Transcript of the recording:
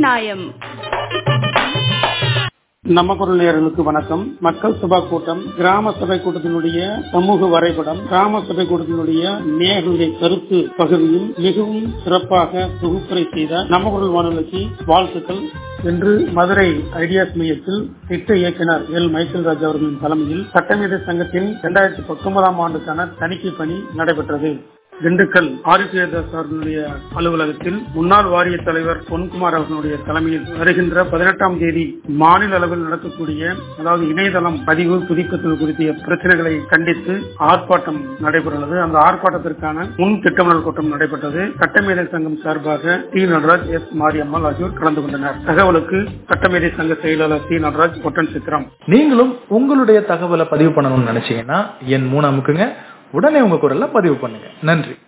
நியாயம் நம்ம குரல் நேயர்களுக்கு வணக்கம் மக்கள் சபா கூட்டம் கிராம சபை கூட்டத்தினுடைய சமூக வரைபடம் கிராம சபை கூட்டத்தினுடைய நேர்களுடைய கருத்து பகுதியும் மிகவும் சிறப்பாக தொகுப்புரை செய்த நம்ம குரல் வானொலிக்கு வாழ்த்துக்கள் என்று மதுரை ஐடியாஸ் மையத்தில் திட்ட இயக்குனர் எல் மைக்கேல் ராஜ் அவர்களின் தலைமையில் சட்டமேதை சங்கத்தின் இரண்டாயிரத்தி பத்தொன்பதாம் ஆண்டுக்கான தணிக்கை பணி நடைபெற்றது திண்டுக்கல் ஆதித்யதாஸ் அவர்களுடைய அலுவலகத்தில் முன்னாள் வாரிய தலைவர் பொன்குமார் அவர்களுடைய தலைமையில் வருகின்ற பதினெட்டாம் தேதி மாநில அளவில் நடக்கக்கூடிய அதாவது இணையதளம் பதிவு புதுப்பித்தல் குறித்த பிரச்சனைகளை கண்டித்து ஆர்ப்பாட்டம் நடைபெறுகிறது அந்த ஆர்ப்பாட்டத்திற்கான முன் திட்டமிடல் கூட்டம் நடைபெற்றது சட்டமேதை சங்கம் சார்பாக டி நடராஜ் எஸ் மாரியம்மாள் ஆகியோர் கலந்து கொண்டனர் தகவலுக்கு சட்டமேதை சங்க செயலாளர் டி நடராஜ் பொட்டன் சித்திரம் நீங்களும் உங்களுடைய தகவலை பதிவு பண்ணணும்னு நினைச்சீங்கன்னா என் மூணு அமுக்குங்க உடனே உங்க குரல்ல பதிவு பண்ணுங்க நன்றி